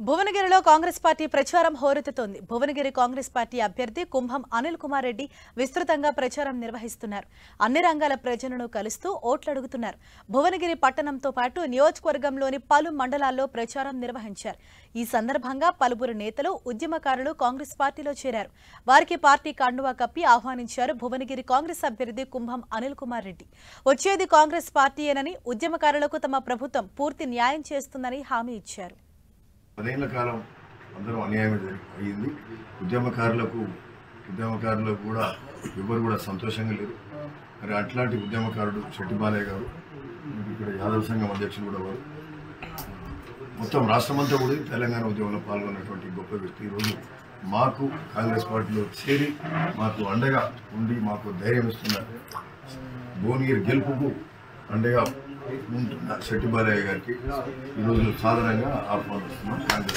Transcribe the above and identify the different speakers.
Speaker 1: భువనగిరిలో కాంగ్రెస్ పార్టీ ప్రచారం హోరెత్తుతోంది భువనగిరి కాంగ్రెస్ పార్టీ అభ్యర్థి కుంభం అనిల్ కుమార్ రెడ్డి విస్తృతంగా ప్రచారం నిర్వహిస్తున్నారు అన్ని రంగాల ప్రజలను కలుస్తూ ఓట్లు అడుగుతున్నారు భువనగిరి పట్టణంతో పాటు నియోజకవర్గంలోని పలు మండలాల్లో ప్రచారం నిర్వహించారు ఈ సందర్భంగా పలువురు నేతలు ఉద్యమకారులు కాంగ్రెస్ పార్టీలో చేరారు వారికి పార్టీ కండువా కప్పి ఆహ్వానించారు భువనగిరి కాంగ్రెస్ అభ్యర్థి కుంభం అనిల్ కుమార్ రెడ్డి వచ్చేది కాంగ్రెస్ పార్టీయేనని ఉద్యమకారులకు తమ ప్రభుత్వం పూర్తి న్యాయం చేస్తుందని హామీ ఇచ్చారు
Speaker 2: పదేళ్ల కాలం అందరూ అన్యాయం జరి- అయ్యింది ఉద్యమకారులకు ఉద్యమకారులకు కూడా ఎవరు కూడా సంతోషంగా లేరు మరి అట్లాంటి ఉద్యమకారుడు చెట్టి బాలయ్య గారు మరి ఇక్కడ యాదవ సంఘం అధ్యక్షులు కూడా వారు మొత్తం రాష్ట్రమంతా కూడా ఈ తెలంగాణ ఉద్యమంలో పాల్గొన్నటువంటి గొప్ప వ్యక్తి ఈరోజు మాకు కాంగ్రెస్ పార్టీలో చేరి మాకు అండగా ఉండి మాకు ధైర్యం ఇస్తున్నారు భువనగిరి గెలుపుకు అండగా ఉంటున్న శెట్టి బాలయ్య గారికి ఈరోజు సాధారణంగా ఆహ్వానిస్తున్నాం కాంగ్రెస్